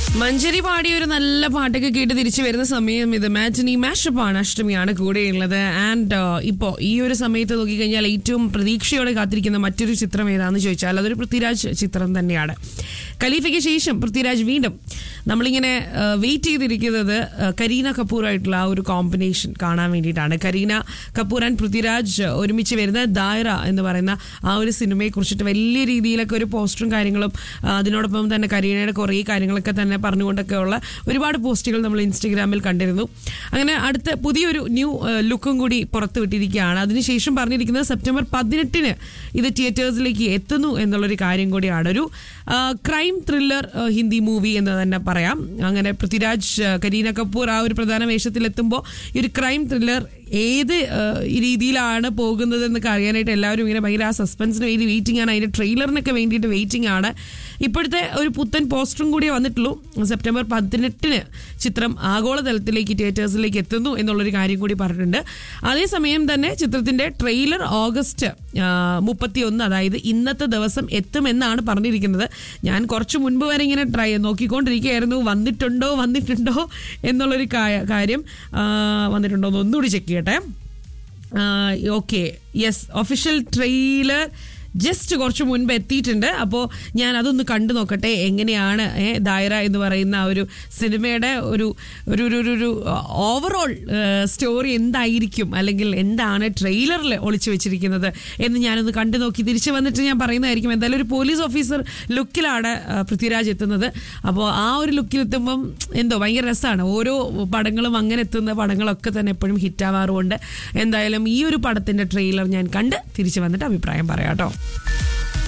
മഞ്ചരി പാടിയ ഒരു നല്ല പാട്ടൊക്കെ കേട്ട് തിരിച്ചു വരുന്ന സമയം ഇത് മാറ്റിനി മാഷപ്പാണ് അഷ്ടമിയാണ് കൂടെയുള്ളത് ആൻഡ് ഇപ്പോൾ ഈ ഒരു സമയത്ത് നോക്കിക്കഴിഞ്ഞാൽ ഏറ്റവും പ്രതീക്ഷയോടെ കാത്തിരിക്കുന്ന മറ്റൊരു ചിത്രം ഏതാണെന്ന് ചോദിച്ചാൽ അതൊരു പൃഥ്വിരാജ് ചിത്രം തന്നെയാണ് ഖലീഫയ്ക്ക് ശേഷം പൃഥ്വിരാജ് വീണ്ടും നമ്മളിങ്ങനെ വെയിറ്റ് ചെയ്തിരിക്കുന്നത് ആ, കരീന കപൂറായിട്ടുള്ള ആ ഒരു കോമ്പിനേഷൻ കാണാൻ വേണ്ടിയിട്ടാണ് കരീന കപൂർ ആൻഡ് പൃഥ്വിരാജ് ഒരുമിച്ച് വരുന്ന ദായറ എന്ന് പറയുന്ന ആ ഒരു സിനിമയെ കുറിച്ചിട്ട് വലിയ രീതിയിലൊക്കെ ഒരു പോസ്റ്ററും കാര്യങ്ങളും ആ, അതിനോടൊപ്പം തന്നെ കരീനയുടെ കുറേ കാര്യങ്ങളൊക്കെ തന്നെ പറഞ്ഞുകൊണ്ടൊക്കെ ഉള്ള ഒരുപാട് പോസ്റ്റുകൾ നമ്മൾ ഇൻസ്റ്റഗ്രാമിൽ കണ്ടിരുന്നു അങ്ങനെ അടുത്ത പുതിയൊരു ന്യൂ ലുക്കും കൂടി പുറത്തു വിട്ടിരിക്കുകയാണ് അതിനുശേഷം പറഞ്ഞിരിക്കുന്നത് സെപ്റ്റംബർ പതിനെട്ടിന് ഇത് തിയേറ്റേഴ്സിലേക്ക് എത്തുന്നു എന്നുള്ളൊരു കാര്യം കൂടിയാണ് ഒരു ക്രൈം ത്രില്ലർ ഹിന്ദി മൂവി എന്ന് തന്നെ പറയാം അങ്ങനെ പൃഥ്വിരാജ് ആ, കരീന കപൂർ ആ ഒരു പ്രധാന വേഷത്തിലെത്തുമ്പോൾ ഈ ഒരു ക്രൈം ത്രില്ലർ ഏത് ആ, രീതിയിലാണ് പോകുന്നത് എന്നൊക്കെ അറിയാനായിട്ട് എല്ലാവരും ഇങ്ങനെ ഭയങ്കര ആ സസ്പെൻസിന് വേണ്ടി വെയിറ്റിംഗ് ആണ് അതിന്റെ ട്രെയിലറിനൊക്കെ വേണ്ടിയിട്ട് വെയിറ്റിംഗ് ആണ് ഇപ്പോഴത്തെ ഒരു പുത്തൻ പോസ്റ്ററും കൂടിയേ വന്നിട്ടുള്ളൂ സെപ്റ്റംബർ പതിനെട്ടിന് ചിത്രം ആഗോളതലത്തിലേക്ക് തിയേറ്റേഴ്സിലേക്ക് എത്തുന്നു എന്നുള്ളൊരു കാര്യം കൂടി പറഞ്ഞിട്ടുണ്ട് അതേസമയം തന്നെ ചിത്രത്തിന്റെ ട്രെയിലർ ഓഗസ്റ്റ് മുപ്പത്തി ഒന്ന് അതായത് ഇന്നത്തെ ദിവസം എത്തുമെന്നാണ് പറഞ്ഞിരിക്കുന്നത് ഞാൻ കുറച്ച് മുൻപ് വരെ ഇങ്ങനെ ട്രൈ നോക്കിക്കൊണ്ടിരിക്കുകയായിരുന്നു വന്നിട്ടുണ്ടോ വന്നിട്ടുണ്ടോ എന്നുള്ളൊരു കാ- കാര്യം ആ, വന്നിട്ടുണ്ടോ എന്ന് ഒന്നുകൂടി ചെക്ക് ചെയ്യട്ടെ okay yes official trailer just കുറച്ച് മുൻപ് എത്തിയിട്ടുണ്ട് അപ്പോൾ ഞാൻ അതൊന്ന് കണ്ടു നോക്കട്ടെ എങ്ങനെയാണ് ഏ, ദായറ എന്ന് പറയുന്ന ആ ഒരു സിനിമയുടെ ഒരു ഒരു ഒരു ഒരു- ഒരു ഓവറോൾ സ്റ്റോറി എന്തായിരിക്കും അല്ലെങ്കിൽ എന്താണ് ട്രെയിലറിൽ ഒളിച്ചു വെച്ചിരിക്കുന്നത് എന്ന് ഞാനൊന്ന് കണ്ടു നോക്കി തിരിച്ചു വന്നിട്ട് ഞാൻ പറയുന്നതായിരിക്കും എന്തായാലും ഒരു പോലീസ് ഓഫീസർ ലുക്കിലാണ് ആ, പൃഥ്വിരാജ് എത്തുന്നത് അപ്പോൾ ആ ഒരു ലുക്കിൽ എത്തുമ്പം എന്തോ ഭയങ്കര രസമാണ് ഓരോ പടങ്ങളും അങ്ങനെ എത്തുന്ന പടങ്ങളൊക്കെ തന്നെ എപ്പോഴും ഹിറ്റാവാറുമുണ്ട് എന്തായാലും ഈ ഒരു പടത്തിന്റെ ട്രെയിലർ ഞാൻ കണ്ട് തിരിച്ചു വന്നിട്ട് അഭിപ്രായം പറയാം കേട്ടോ